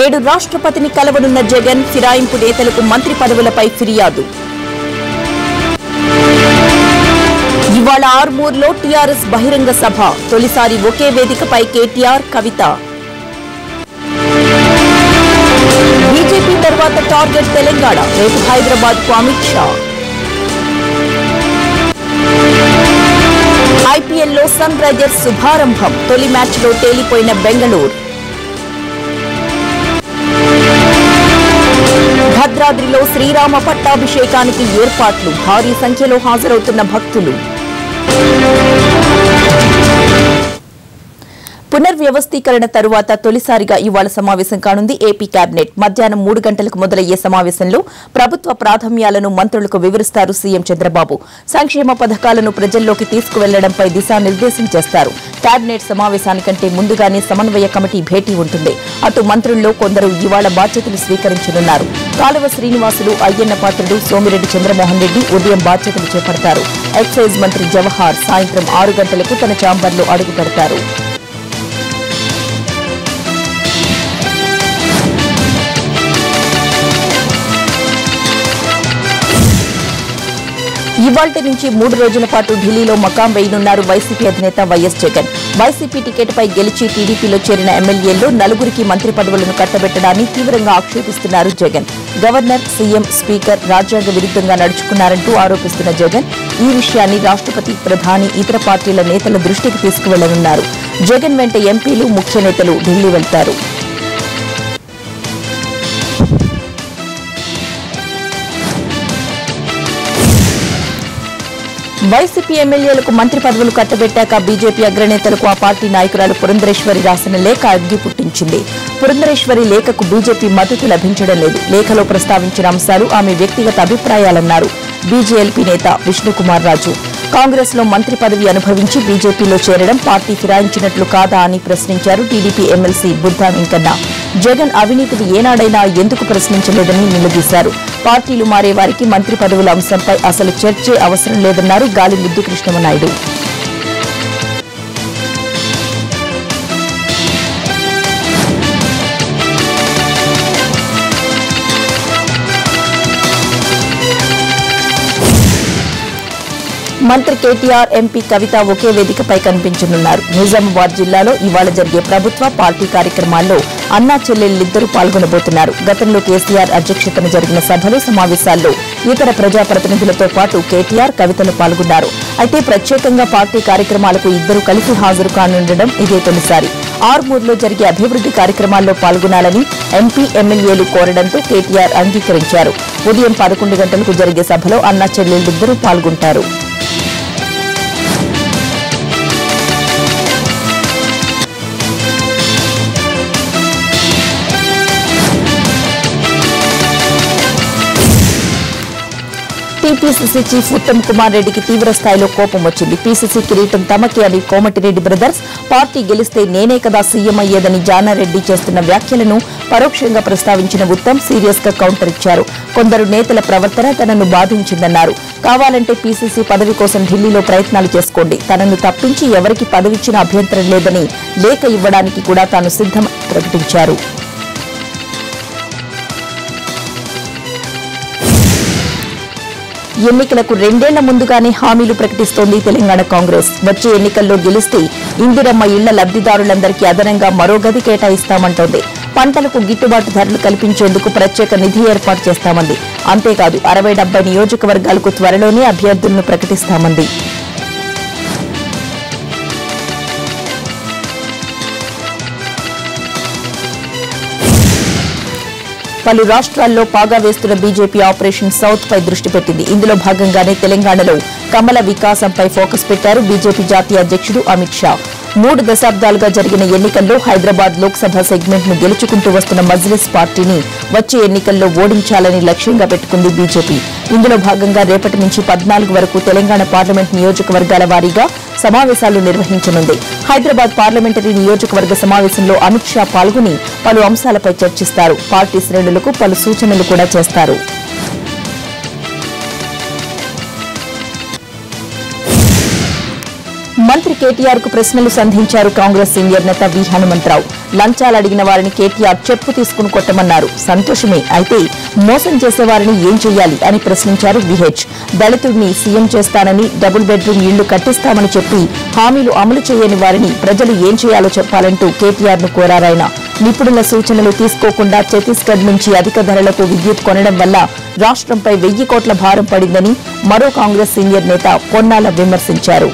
నేడు రాష్ట్రపతిని కలవనున్న జగన్ ఫిరాయింపు నేతలకు మంత్రి పదవులపై ఫిర్యాదు ఇవాళ ఆర్మూర్లో టీఆర్ఎస్ బహిరంగ సభ తొలిసారి ఒకే వేదికపై కేటీఆర్ కవిత బీజేపీ తర్వాత టార్గెట్ తెలంగాణ రేపు హైదరాబాద్ కు అమిత్ షా ఐపీఎల్లో సన్ రైజర్స్ శుభారంభం తొలి మ్యాచ్లో తేలిపోయిన బెంగళూరు భద్రాద్రిలో శ్రీరామ పట్టాభిషేకానికి ఏర్పాట్లు భారీ సంఖ్యలో హాజరవుతున్న భక్తులు పునర్వ్యవస్థీకరణ తరువాత తొలిసారిగా ఇవాళ సమావేశం కానుంది ఏపీ కేబినెట్ మధ్యాహ్నం మూడు గంటలకు మొదలయ్యే సమావేశంలో ప్రభుత్వ ప్రాధాన్యాలను మంత్రులకు వివరిస్తారు సీఎం చంద్రబాబు సంక్షేమ పథకాలను ప్రజల్లోకి తీసుకువెళ్లడంపై దిశానిర్దేశం చేస్తారు కేబినెట్ సమావేశానికంటే ముందుగానే సమన్వయ కమిటీ భేటీ ఉంటుంది అటు మంత్రుల్లో కొందరు ఇవాళ బాధ్యతలు స్వీకరించనున్నారు కాలువ శ్రీనివాసులు అయ్యన్న పాత్రుడు సోమిరెడ్డి చంద్రమోహన్ రెడ్డి ఉదయం బాధ్యతలు చేపడతారు ఎక్సైజ్ మంత్రి జవహార్ సాయంత్రం ఆరు గంటలకు తన ఛాంబర్లో అడుగు పెడతారు ఇవాల్టి నుంచి మూడు రోజుల పాటు ఢిల్లీలో మకాం వేయనున్నారు వైసీపీ అధినేత వైఎస్ జగన్ వైసీపీ టికెట్పై గెలిచి టీడీపీలో చేరిన ఎమ్మెల్యేల్లో నలుగురికి మంత్రి పదవులను కట్టబెట్టడాన్ని తీవ్రంగా ఆక్షేపిస్తున్నారు జగన్ గవర్నర్ సీఎం స్పీకర్ రాజ్యాంగ విరుద్ధంగా నడుచుకున్నారంటూ ఆరోపిస్తున్న జగన్ ఈ విషయాన్ని రాష్ట్రపతి ప్రధాని ఇతర పార్టీల నేతల దృష్టికి తీసుకువెళ్లనున్నారు జగన్ వెంట ఎంపీలు ముఖ్య నేతలు ఢిల్లీ వెళ్తారు వైసీపీ ఎమ్మెల్యేలకు మంత్రి పదవులు కట్టబెట్టాక బీజేపీ అగ్రనేతలకు ఆ పార్టీ నాయకురాలు పురంధరేశ్వరి రాసిన లేఖ అగ్గి పుట్టించింది పురంధరేశ్వరి లేఖకు బీజేపీ మద్దతు లభించడం లేదు లేఖలో ప్రస్తావించిన అంశాలు ఆమె వ్యక్తిగత అభిప్రాయాలన్నారు బీజేఎల్పీ నేత విష్ణుకుమార్ రాజు కాంగ్రెస్ లో మంత్రి పదవి అనుభవించి బీజేపీలో చేరడం పార్టీ ఫిరాయించినట్లు కాదా అని ప్రశ్నించారు టీడీపీ ఎమ్మెల్సీ బుద్ధా వెంకన్న జగన్ అవినీతిని ఏనాడైనా ఎందుకు ప్రశ్నించలేదని నిలదీశారు పార్టీలు మారే వారికి మంత్రి పదవుల అంశంపై అసలు చర్చే అవసరం లేదన్నారు గాలి ముద్దు కృష్ణమనాయుడు మంత్రి కేటీఆర్ ఎంపీ కవిత ఒకే వేదికపై కనిపించనున్నారు నిజామాబాద్ జిల్లాలో ఇవాళ జరిగే ప్రభుత్వ పార్టీ కార్యక్రమాల్లో అన్నా చెల్లెళ్లిద్దరూ పాల్గొనబోతున్నారు గతంలో కేసీఆర్ అధ్యక్షతన జరిగిన సభలు సమావేశాల్లో ఇతర ప్రజాప్రతినిధులతో పాటు కేటీఆర్ కవితలు పాల్గొన్నారు అయితే ప్రత్యేకంగా పార్టీ కార్యక్రమాలకు ఇద్దరు కలిసి హాజరు కానుండడం ఇదే తొలిసారి ఆర్మూర్లో జరిగే అభివృద్ది కార్యక్రమాల్లో పాల్గొనాలని ఎంపీ ఎమ్మెల్యేలు కోరడంతో కేటీఆర్ అంగీకరించారు ఉదయం పదకొండు గంటలకు జరిగే సభలో అన్నా చెల్లెళ్లిద్దరూ పాల్గొంటారు టీపీసీసీ చీఫ్ ఉత్తమ్ కుమార్ రెడ్డికి తీవ్ర స్థాయిలో కోపం వచ్చింది పీసీసీ కిరీటం తమకే అని కోమటిరెడ్డి బ్రదర్స్ పార్టీ గెలిస్తే నేనే కదా సీఎం అయ్యేదని జానారెడ్డి చేస్తున్న వ్యాఖ్యలను పరోక్షంగా ప్రస్తావించిన ఉత్తమ్ సీరియస్ గా కౌంటర్ ఇచ్చారు కొందరు నేతల ప్రవర్తన తనను బాధించిందన్నారు కావాలంటే పీసీసీ పదవి కోసం ఢిల్లీలో ప్రయత్నాలు చేసుకోండి తనను తప్పించి ఎవరికి పదవిచ్చిన అభ్యంతరం లేదని లేఖ ఇవ్వడానికి కూడా తాను సిద్ధం ప్రకటించారు ఎన్నికలకు రెండేళ్ల ముందుగానే హామీలు ప్రకటిస్తోంది తెలంగాణ కాంగ్రెస్ వచ్చే ఎన్నికల్లో గెలిస్తే ఇందిరమ్మ ఇళ్ల లబ్దిదారులందరికీ అదనంగా మరో గది కేటాయిస్తామంటోంది పంటలకు గిట్టుబాటు ధరలు కల్పించేందుకు ప్రత్యేక నిధి ఏర్పాటు చేస్తామంది అంతేకాదు అరవై డెబ్బై నియోజకవర్గాలకు త్వరలోనే అభ్యర్థులను ప్రకటిస్తామంది పలు రాష్ట్రాల్లో పాగా వేస్తున్న బీజేపీ ఆపరేషన్ సౌత్ పై దృష్టి పెట్టింది ఇందులో భాగంగానే తెలంగాణలో కమల వికాసంపై ఫోకస్ పెట్టారు బీజేపీ జాతీయ అధ్యక్షుడు అమిత్ షా మూడు దశాబ్దాలుగా జరిగిన ఎన్నికల్లో హైదరాబాద్ లోక్సభ సెగ్మెంట్ ను గెలుచుకుంటూ వస్తున్న మజ్లిస్ పార్టీని వచ్చే ఎన్నికల్లో ఓడించాలని లక్ష్యంగా పెట్టుకుంది బీజేపీ ఇందులో భాగంగా రేపటి నుంచి పద్నాలుగు వరకు తెలంగాణ పార్లమెంట్ నియోజకవర్గాల వారీగా సమావేశాలు నిర్వహించనుంది హైదరాబాద్ పార్లమెంటరీ నియోజకవర్గ సమావేశంలో అమిత్ షా పాల్గొని పలు అంశాలపై చర్చిస్తారు పార్టీ శ్రేణులకు పలు సూచనలు కూడా చేస్తారు మంత్రి కేటీఆర్ కు ప్రశ్నలు సంధించారు కాంగ్రెస్ సీనియర్ నేత వి హనుమంతరావు లంచాలు అడిగిన వారిని కేటీఆర్ చెప్పు తీసుకుని కొట్టమన్నారు సంతోషమే అయితే మోసం చేసేవారిని ఏం చేయాలి అని ప్రశ్నించారు విహెచ్ దళితుడిని సీఎం చేస్తానని డబుల్ బెడ్రూమ్ ఇళ్లు కట్టిస్తామని చెప్పి హామీలు అమలు చేయని వారిని ప్రజలు ఏం చేయాలో చెప్పాలంటూ కేటీఆర్ ను కోరారాయన నిపుణుల సూచనలు తీసుకోకుండా ఛత్తీస్గఢ్ నుంచి అధిక ధరలకు విద్యుత్ కొనడం వల్ల రాష్ట్రంపై వెయ్యి కోట్ల భారం పడిందని మరో కాంగ్రెస్ సీనియర్ నేత పొన్నాల విమర్శించారు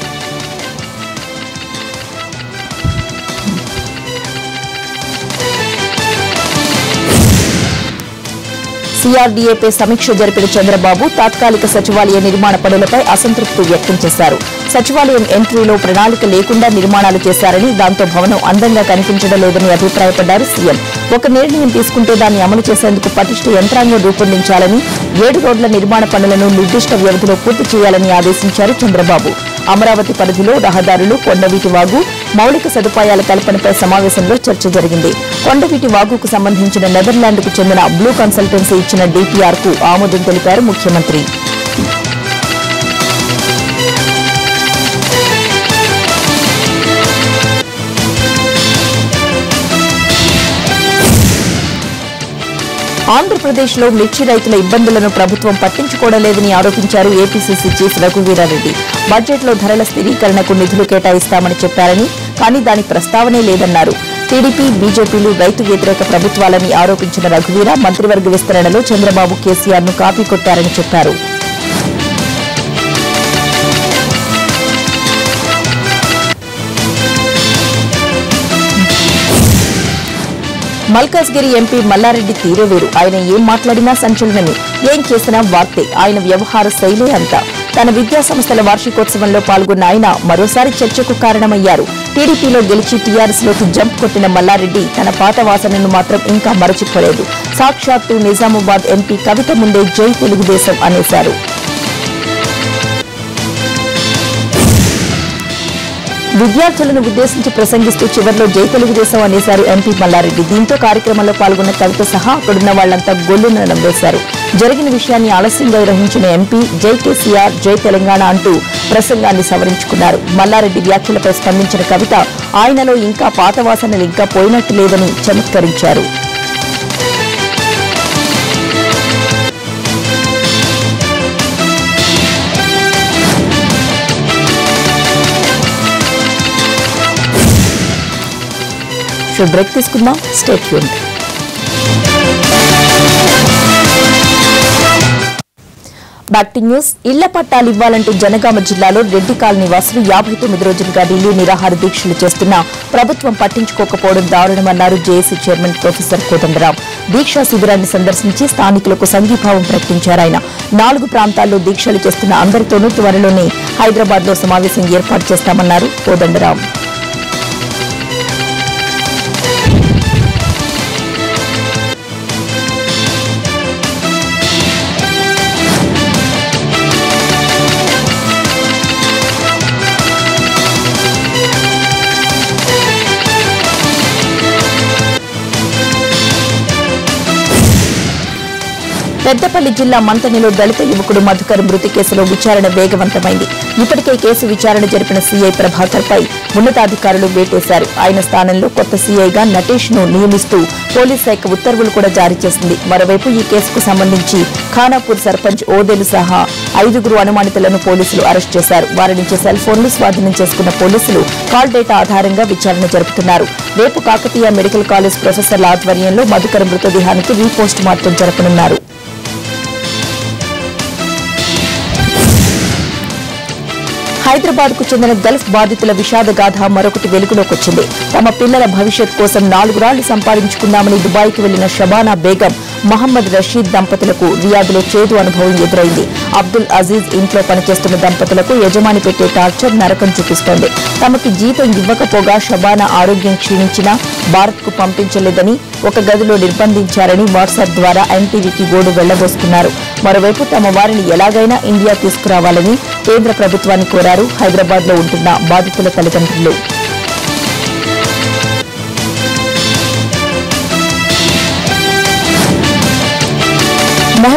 సీఆర్డీఏపై సమీక్ష జరిపిన చంద్రబాబు తాత్కాలిక సచివాలయ నిర్మాణ పనులపై అసంతృప్తి వ్యక్తం చేశారు సచివాలయం ఎంట్రీలో ప్రణాళిక లేకుండా నిర్మాణాలు చేశారని దాంతో భవనం అందంగా కనిపించడం లేదని అభిప్రాయపడ్డారు సీఎం ఒక నిర్ణయం తీసుకుంటే దాన్ని అమలు చేసేందుకు పటిష్ట యంత్రాంగం రూపొందించాలని ఏడు రోడ్ల నిర్మాణ పనులను నిర్దిష్ట వ్యవధిలో పూర్తి చేయాలని ఆదేశించారు చంద్రబాబు అమరావతి పరిధిలో రహదారులు కొండవీటి వాగు మౌలిక సదుపాయాల కల్పనపై సమావేశంలో చర్చ జరిగింది కొండవీటి వాగుకు సంబంధించిన నెదర్లాండ్కు చెందిన బ్లూ కన్సల్టెన్సీ ఇచ్చిన డీపీఆర్ కు ఆమోదం తెలిపారు ముఖ్యమంత్రి ఆంధ్రప్రదేశ్లో మిర్చి రైతుల ఇబ్బందులను ప్రభుత్వం పట్టించుకోవడం లేదని ఆరోపించారు ఏపీసీసీ చీఫ్ రఘువీరారెడ్డి బడ్జెట్లో ధరల స్థిరీకరణకు నిధులు కేటాయిస్తామని చెప్పారని కానీ దాని ప్రస్తావనే లేదన్నారు టీడీపీ బీజేపీలు రైతు వ్యతిరేక ప్రభుత్వాలని ఆరోపించిన రఘువీర మంత్రివర్గ విస్తరణలో చంద్రబాబు కేసీఆర్ ను కాపీ కొట్టారని చెప్పారు మల్కాజ్గిరి ఎంపీ మల్లారెడ్డి తీరే వేరు ఆయన ఏం మాట్లాడినా సంచలనమే ఏం చేసినా వార్తే ఆయన వ్యవహార శైలే అంతా తన విద్యా సంస్థల వార్షికోత్సవంలో పాల్గొన్న ఆయన మరోసారి చర్చకు కారణమయ్యారు టీడీపీలో గెలిచి టీఆర్ఎస్ లోకి జంప్ కొట్టిన మల్లారెడ్డి తన పాత వాసనను మాత్రం ఇంకా మరచిపోలేదు సాక్షాత్తు నిజామాబాద్ ఎంపీ కవిత ముందే జై తెలుగుదేశం అనేశారు విద్యార్థులను ఉద్దేశించి ప్రసంగిస్తూ చివర్లో జై తెలుగుదేశం అనేశారు ఎంపీ మల్లారెడ్డి దీంతో కార్యక్రమంలో పాల్గొన్న కవిత సహా అక్కడున్న వాళ్లంతా గొల్లున నవ్వేశారు జరిగిన విషయాన్ని ఆలస్యంగా గ్రహించిన ఎంపీ జై కేసీఆర్ జై తెలంగాణ అంటూ ప్రసంగాన్ని సవరించుకున్నారు మల్లారెడ్డి వ్యాఖ్యలపై స్పందించిన కవిత ఆయనలో ఇంకా పాత వాసనలు ఇంకా పోయినట్టు లేదని చమత్కరించారు షో బ్రేక్ తీసుకుందాం స్టేట్ యూన్ బ్యాక్ టు న్యూస్ ఇళ్ల పట్టాలు ఇవ్వాలంటూ జనగామ జిల్లాలో రెడ్డి కాలనీ వాసులు యాభై తొమ్మిది రోజులుగా ఢిల్లీ నిరాహార దీక్షలు చేస్తున్నా ప్రభుత్వం పట్టించుకోకపోవడం దారుణమన్నారు జేఏసీ చైర్మన్ ప్రొఫెసర్ కోదండరాం దీక్షా శిబిరాన్ని సందర్శించి స్థానికులకు సంఘీభావం ప్రకటించారు ఆయన నాలుగు ప్రాంతాల్లో దీక్షలు చేస్తున్న అందరితోనూ త్వరలోనే హైదరాబాద్ లో సమావేశం ఏర్పాటు చేస్తామన్నారు కోదండరాం పెద్దపల్లి జిల్లా మంతనిలో దళిత యువకుడు మధుకర్ మృతి కేసులో విచారణ వేగవంతమైంది ఇప్పటికే కేసు విచారణ జరిపిన సీఐ ప్రభాకర్ పై ఉన్నతాధికారులు వేటేశారు ఆయన స్థానంలో కొత్త సీఐగా నటేష్ ను నియమిస్తూ పోలీస్ శాఖ ఉత్తర్వులు కూడా జారీ చేసింది మరోవైపు ఈ కేసుకు సంబంధించి ఖానాపూర్ సర్పంచ్ ఓదెలు సహా ఐదుగురు అనుమానితులను పోలీసులు అరెస్ట్ చేశారు వారి నుంచి సెల్ ఫోన్లు స్వాధీనం చేసుకున్న పోలీసులు కాల్ డేటా ఆధారంగా విచారణ జరుపుతున్నారు రేపు కాకతీయ మెడికల్ కాలేజ్ ప్రొఫెసర్ల ఆధ్వర్యంలో మధుకర్ మృతదేహానికి రీపోస్ట్ మార్టం జరపనున్నారు హైదరాబాద్ కు చెందిన గల్ఫ్ బాధితుల విషాద గాథ మరొకటి వెలుగులోకి వచ్చింది తమ పిల్లల భవిష్యత్ కోసం నాలుగు రాళ్లు సంపాదించుకుందామని దుబాయ్కి వెళ్లిన షబానా బేగం మహమ్మద్ రషీద్ దంపతులకు రియాద్లో చేదు అనుభవం ఎదురైంది అబ్దుల్ అజీజ్ ఇంట్లో పనిచేస్తున్న దంపతులకు యజమాని పెట్టే టార్చర్ నరకం చూపిస్తోంది తమకి జీతం ఇవ్వకపోగా షబానా ఆరోగ్యం క్షీణించినా భారత్ కు పంపించలేదని ఒక గదిలో నిర్బంధించారని వాట్సాప్ ద్వారా ఎన్టీవీకి గోడు వెళ్లబోసుకున్నారు మరోవైపు తమ వారిని ఎలాగైనా ఇండియా తీసుకురావాలని కేంద్ర ప్రభుత్వాన్ని కోరారు హైదరాబాద్ లో ఉంటున్న బాధితుల తల్లిదండ్రులు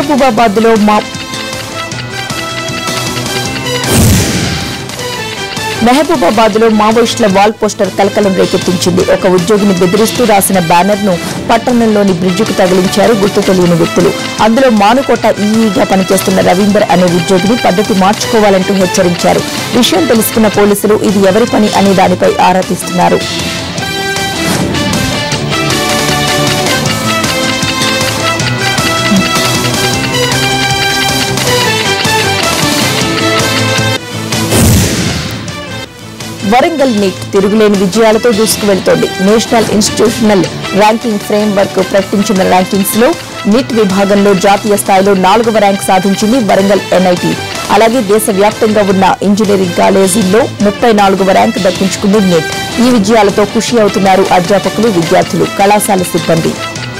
మహబూబాబాద్ లో మా మహబూబాబాద్ లో మావోయిస్టుల వాల్ పోస్టర్ కలకలం రేకెత్తించింది ఒక ఉద్యోగిని బెదిరిస్తూ రాసిన బ్యానర్ ను పట్టణంలోని బ్రిడ్జికు తగిలించారు గుర్తు తెలియని వ్యక్తులు అందులో మానుకోట ఈఈగా పనిచేస్తున్న రవీందర్ అనే ఉద్యోగిని పద్ధతి మార్చుకోవాలంటూ హెచ్చరించారు విషయం తెలుసుకున్న పోలీసులు ఇది ఎవరి పని అనే దానిపై ఆరా తీస్తున్నారు వరంగల్ నీట్ తిరుగులేని విజయాలతో దూసుకువెళ్తోంది national institutional ranking framework ప్రకటించిన ర్యాంకింగ్స్ లో నీట్ విభాగంలో జాతీయ స్థాయిలో నాలుగవ ర్యాంక్ సాధించింది వరంగల్ ఎన్ఐటి అలాగే దేశవ్యాప్తంగా ఉన్న ఇంజనీరింగ్ కాలేజీల్లో ముప్పై నాలుగవ ర్యాంక్ దక్కించుకుంది నీట్ ఈ విజయాలతో ఖుషి అవుతున్నారు అధ్యాపకులు విద్యార్థులు కళాశాల సిబ్బంది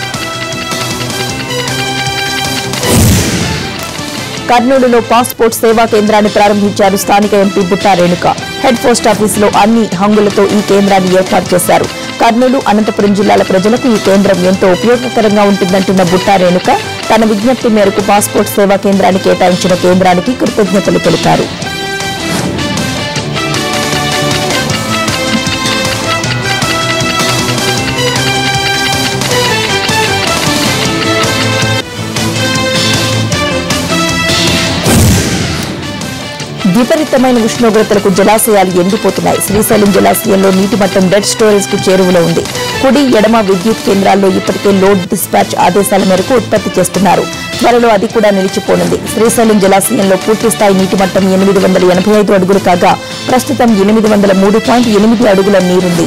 కర్నూలులో పాస్పోర్ట్ సేవా కేంద్రాన్ని ప్రారంభించారు స్థానిక ఎంపీ బుట్టా రేణుక హెడ్ పోస్ట్ ఆఫీసులో అన్ని హంగులతో ఈ కేంద్రాన్ని ఏర్పాటు చేశారు కర్నూలు అనంతపురం జిల్లాల ప్రజలకు ఈ కేంద్రం ఎంతో ఉపయోగకరంగా ఉంటుందంటున్న బుట్టా రేణుక తన విజ్ఞప్తి మేరకు పాస్పోర్ట్ సేవా కేంద్రాన్ని కేటాయించిన కేంద్రానికి కృతజ్ఞతలు తెలిపారు విపరీతమైన ఉష్ణోగ్రతలకు జలాశయాలు ఎండిపోతున్నాయి శ్రీశైలం జలాశయంలో నీటి మట్టం డెడ్ స్టోరేజ్ కు చేరువలో ఉంది కుడి ఎడమ విద్యుత్ కేంద్రాల్లో ఇప్పటికే లోడ్ డిస్పాచ్ ఆదేశాల మేరకు ఉత్పత్తి చేస్తున్నారు త్వరలో అది కూడా నిలిచిపోనుంది శ్రీశైలం జలాశయంలో పూర్తి స్థాయి నీటి మట్టం ఎనిమిది వందల ఎనభై ఐదు అడుగులు కాగా ప్రస్తుతం ఎనిమిది వందల మూడు పాయింట్ ఎనిమిది అడుగుల నీరుంది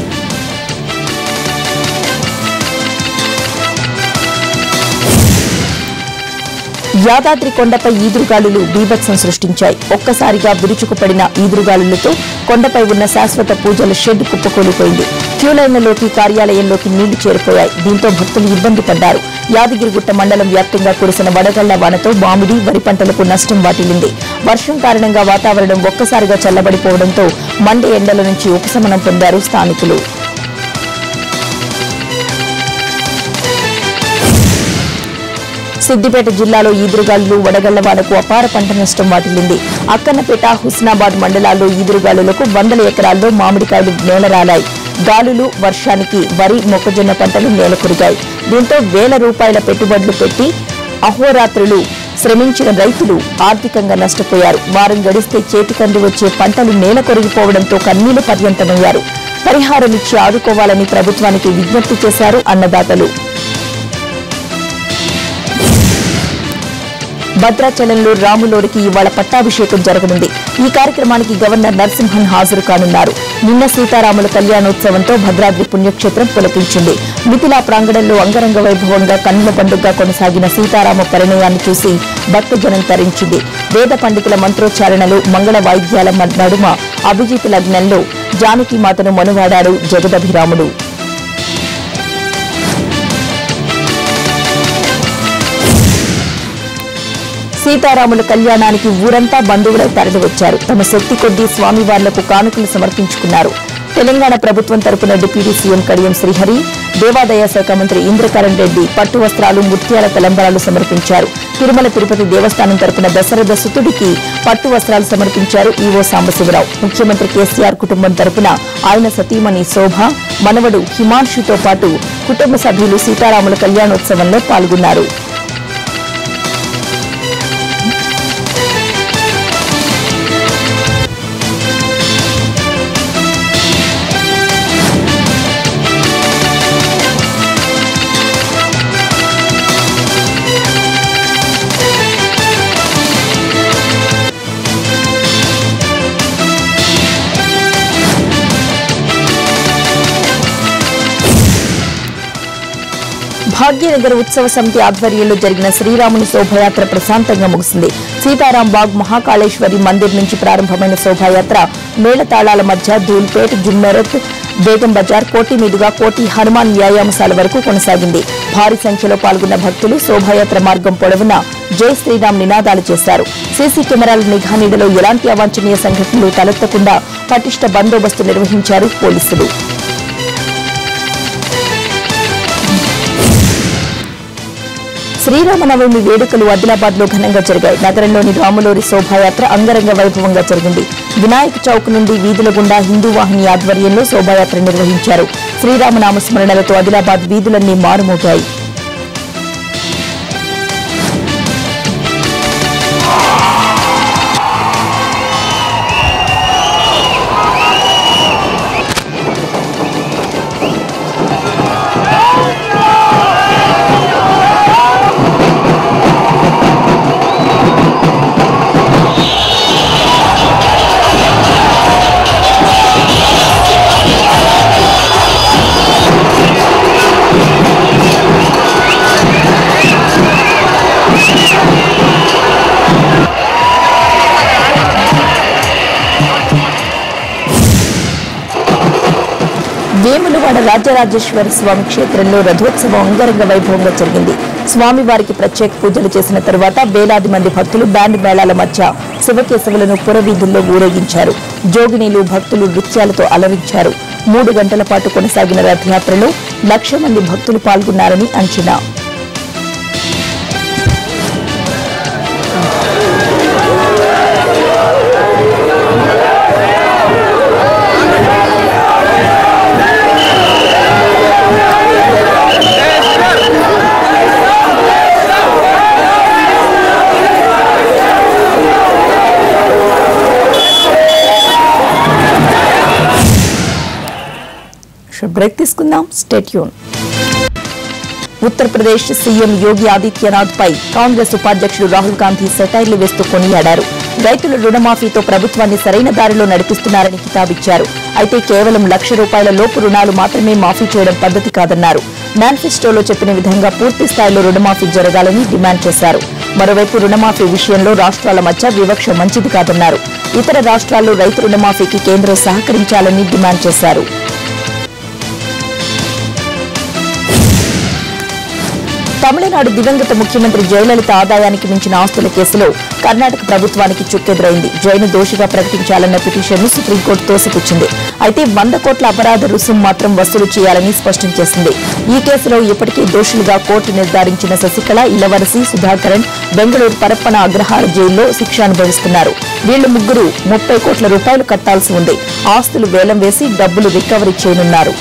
యాదాద్రి కొండపై ఈదురుగాలులు బీభత్సం సృష్టించాయి ఒక్కసారిగా విరుచుకుపడిన ఈదురుగాలులతో కొండపై ఉన్న శాశ్వత పూజల షెడ్ కుప్పకూలిపోయింది క్యూలైన్లలోకి కార్యాలయంలోకి నీళ్లు చేరిపోయాయి దీంతో భక్తులు ఇబ్బంది పడ్డారు యాదగిరిగుట్ట మండలం వ్యాప్తంగా కురిసిన వడగళ్ల వానతో మామిడి వరి పంటలకు నష్టం వాటిల్లింది వర్షం కారణంగా వాతావరణం ఒక్కసారిగా చల్లబడిపోవడంతో మండే ఎండల నుంచి ఉపశమనం పొందారు స్థానికులు సిద్దిపేట జిల్లాలో ఈదురుగాలులు వడగళ్ల వానకు అపార పంట నష్టం వాటిల్లింది అక్కన్నపేట హుస్నాబాద్ మండలాల్లో ఈదురుగాలులకు వందల ఎకరాల్లో మామిడికాయలు నేలరాలాయి గాలులు వర్షానికి వరి మొక్కజొన్న పంటలు నేలకొరిగాయి దీంతో వేల రూపాయల పెట్టుబడులు పెట్టి అహోరాత్రులు శ్రమించిన రైతులు ఆర్థికంగా నష్టపోయారు వారం గడిస్తే చేతికంది వచ్చే పంటలు నేల కొరిగిపోవడంతో కన్నీళ్లు పర్యంతమయ్యారు పరిహారం ఇచ్చి ఆదుకోవాలని ప్రభుత్వానికి విజ్ఞప్తి చేశారు అన్నదాతలు భద్రాచలంలో రాములోరికి ఇవాళ పట్టాభిషేకం జరగనుంది ఈ కార్యక్రమానికి గవర్నర్ నరసింహన్ హాజరు కానున్నారు నిన్న సీతారాముల కళ్యాణోత్సవంతో భద్రాద్రి పుణ్యక్షేత్రం పులకించింది మిథిలా ప్రాంగణంలో అంగరంగ వైభవంగా కన్నుల పండుగ కొనసాగిన సీతారామ పరిణయాన్ని చూసి భక్తజనం తరించింది వేద పండితుల మంత్రోచ్చారణలు మంగళ వాయిద్యాల నడుమ అభిజిత్ లగ్నంలో జానకి మాతను మనువాడాడు జగదభిరాముడు సీతారాముల కళ్యాణానికి ఊరంతా బంధువులై తరలివచ్చారు తమ శక్తి కొద్దీ స్వామివార్లకు కానుకలు సమర్పించుకున్నారు తెలంగాణ ప్రభుత్వం తరపున డిప్యూటీ సీఎం కడియం శ్రీహరి దేవాదాయ శాఖ మంత్రి ఇంద్రకరణ్ రెడ్డి పట్టు వస్త్రాలు ముత్యాల తలంబరాలు సమర్పించారు తిరుమల తిరుపతి దేవస్థానం తరపున దశరథ సుతుడికి పట్టు వస్త్రాలు సమర్పించారు ఈవో సాంబశివరావు ముఖ్యమంత్రి కేసీఆర్ కుటుంబం తరపున ఆయన సతీమణి శోభ మనవడు హిమాంశుతో పాటు కుటుంబ సభ్యులు సీతారాముల కళ్యాణోత్సవంలో పాల్గొన్నారు భాగ్యనగర్ ఉత్సవ సమితి ఆధ్వర్యంలో జరిగిన శ్రీరాముని శోభయాత్ర ప్రశాంతంగా ముగిసింది సీతారాం బాగ్ మహాకాళేశ్వరి మందిర్ నుంచి ప్రారంభమైన శోభాయాత్ర మేళతాళాల మధ్య ధూల్పేట్ జుమ్మెరత్ బేగం బజార్ కోటి మీదుగా కోటి హనుమాన్ వ్యాయామశాల వరకు కొనసాగింది భారీ సంఖ్యలో పాల్గొన్న భక్తులు శోభాయాత్ర మార్గం పొడవునా జై శ్రీరామ్ నినాదాలు చేశారు సీసీ కెమెరాల నిఘా నీడలో ఎలాంటి అవాంఛనీయ సంఘటనలు తలెత్తకుండా పటిష్ట బందోబస్తు నిర్వహించారు పోలీసులు శ్రీరామనవమి వేడుకలు ఆదిలాబాద్ లో ఘనంగా జరిగాయి నగరంలోని రాములోరి శోభాయాత్ర అంగరంగ వైభవంగా జరిగింది వినాయక చౌక్ నుండి వీధుల గుండా హిందూ వాహిని ఆధ్వర్యంలో శోభాయాత్ర నిర్వహించారు శ్రీరామనామ స్మరణలతో ఆదిలాబాద్ వీధులన్నీ మారుమోగాయి వేములవాడ రాజరాజేశ్వర స్వామి క్షేత్రంలో రథోత్సవం అంగరంగ వైభవంగా జరిగింది స్వామివారికి ప్రత్యేక పూజలు చేసిన తరువాత వేలాది మంది భక్తులు బ్యాండ్ మేళాల మధ్య శివకేశవులను పురవీధుల్లో ఊరేగించారు జోగినీలు భక్తులు నృత్యాలతో అలరించారు మూడు గంటల పాటు కొనసాగిన రథయాత్రలో లక్ష మంది భక్తులు పాల్గొన్నారని అంచనా బ్రేక్ తీసుకుందాం స్టేట్యూన్ ఉత్తరప్రదేశ్ సీఎం యోగి ఆదిత్యనాథ్ పై కాంగ్రెస్ ఉపాధ్యక్షుడు రాహుల్ గాంధీ సెటైర్లు వేస్తూ కొనియాడారు రైతుల రుణమాఫీతో ప్రభుత్వాన్ని సరైన దారిలో నడిపిస్తున్నారని కితాబిచ్చారు అయితే కేవలం లక్ష రూపాయల లోపు రుణాలు మాత్రమే మాఫీ చేయడం పద్ధతి కాదన్నారు మేనిఫెస్టోలో చెప్పిన విధంగా పూర్తి స్థాయిలో రుణమాఫీ జరగాలని డిమాండ్ చేశారు మరోవైపు రుణమాఫీ విషయంలో రాష్ట్రాల మధ్య వివక్ష మంచిది కాదన్నారు ఇతర రాష్ట్రాల్లో రైతు రుణమాఫీకి కేంద్రం సహకరించాలని డిమాండ్ చేశారు తమిళనాడు దివంగత ముఖ్యమంత్రి జయలలిత ఆదాయానికి మించిన ఆస్తుల కేసులో కర్ణాటక ప్రభుత్వానికి చుక్కెదురైంది జైను దోషిగా ప్రకటించాలన్న పిటిషన్ను సుప్రీంకోర్టు తోసిపుచ్చింది అయితే వంద కోట్ల అపరాధ రుసుం మాత్రం వసూలు చేయాలని స్పష్టం చేసింది ఈ కేసులో ఇప్పటికే దోషులుగా కోర్టు నిర్ధారించిన శశికళ ఇలవరసి సుధాకరన్ బెంగళూరు పరప్పన అగ్రహార జైల్లో శిక్ష అనుభవిస్తున్నారు వీళ్లు ముగ్గురు ముప్పై కోట్ల రూపాయలు కట్టాల్సి ఉంది ఆస్తులు వేలం వేసి డబ్బులు రికవరీ చేయనున్నారు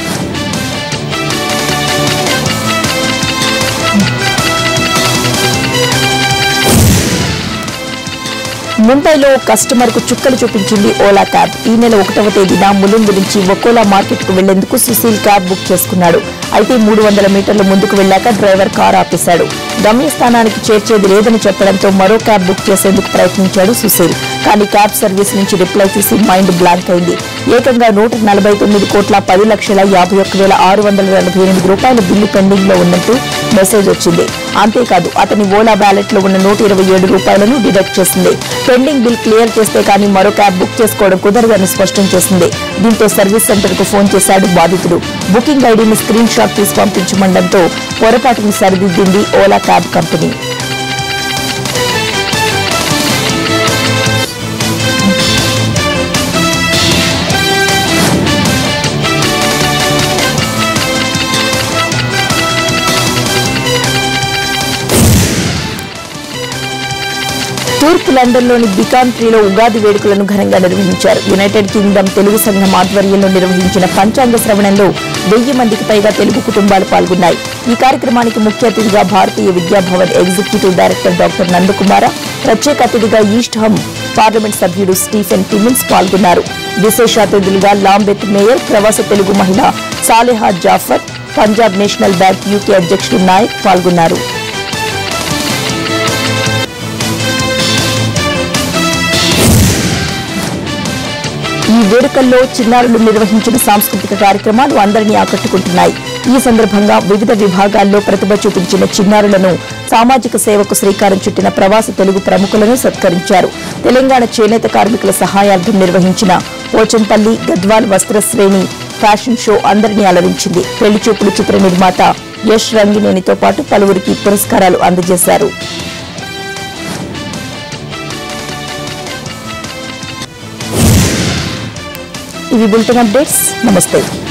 ముంబైలో కస్టమర్ కు చుక్కలు చూపించింది ఓలా క్యాబ్ ఈ నెల ఒకటవ తేదీన ములుంగు నుంచి ఒకోలా మార్కెట్ కు వెళ్లేందుకు సుశీల్ క్యాబ్ బుక్ చేసుకున్నాడు అయితే మూడు వందల మీటర్ల ముందుకు వెళ్లాక డ్రైవర్ కార్ ఆపేశాడు గమ్యస్థానానికి చేర్చేది లేదని చెప్పడంతో మరో క్యాబ్ బుక్ చేసేందుకు ప్రయత్నించాడు సుశీల్ కానీ క్యాబ్ సర్వీస్ నుంచి రిప్లై చూసి మైండ్ బ్లాంక్ అయింది ఏకంగా నూట నలభై తొమ్మిది కోట్ల పది లక్షల యాభై ఒక్క వేల ఆరు వందల నలభై ఎనిమిది రూపాయల బిల్లు పెండింగ్ లో ఉన్నట్టు మెసేజ్ వచ్చింది అంతేకాదు అతని ఓలా బ్యాలెట్ లో ఉన్న నూట ఇరవై ఏడు రూపాయలను డిడక్ట్ చేసింది పెండింగ్ బిల్ క్లియర్ చేస్తే కానీ మరో క్యాబ్ బుక్ చేసుకోవడం కుదరదని స్పష్టం చేసింది దీంతో సర్వీస్ సెంటర్ కు ఫోన్ చేశాడు బాధితుడు బుకింగ్ ఐడీని స్క్రీన్ షాట్ తీసి పంపించమండంతో పొరపాటును సరిదిద్దింది ఓలా క్యాబ్ కంపెనీ తూర్పు లండన్లోని బికాన్ ట్రీలో ఉగాది వేడుకలను ఘనంగా నిర్వహించారు యునైటెడ్ కింగ్డమ్ తెలుగు సంఘం ఆధ్వర్యంలో నిర్వహించిన పంచాంగ శ్రవణంలో వెయ్యి మందికి పైగా తెలుగు కుటుంబాలు పాల్గొన్నాయి ఈ కార్యక్రమానికి ముఖ్య అతిథిగా Bharatiya Vidya Bhavan executive director doctor Nandakumara ప్రత్యేక అతిథిగా ఈస్ట్ హమ్ పార్లమెంట్ సభ్యుడు స్టీఫెన్ టిమిన్స్ పాల్గొన్నారు విశేష అతిథులుగా లాంబెత్ మేయర్ ప్రవాస తెలుగు మహిళ Saleha Jaffer Punjab National Bank UK అధ్యక్షుడు నాయక్ పాల్గొన్నారు ఈ వేడుకల్లో చిన్నారులు నిర్వహించిన సాంస్కృతిక కార్యక్రమాలు అందరినీ ఆకట్టుకుంటున్నాయి ఈ సందర్భంగా వివిధ విభాగాల్లో ప్రతిభ చూపించిన చిన్నారులను సామాజిక సేవకు శ్రీకారం చుట్టిన ప్రవాస తెలుగు ప్రముఖులను సత్కరించారు తెలంగాణ చేనేత కార్మికుల సహాయార్థం నిర్వహించిన పోచంపల్లి గద్వాల్ వస్త్ర శ్రేణి ఫ్యాషన్ షో అందరినీ అలరించింది పెళ్లి చూపులు చిత్ర నిర్మాత యష్ రంగినేనితో పాటు పలువురికి పురస్కారాలు అందజేశారు ఇవి బులెటిన్ అప్డేట్స్ నమస్తే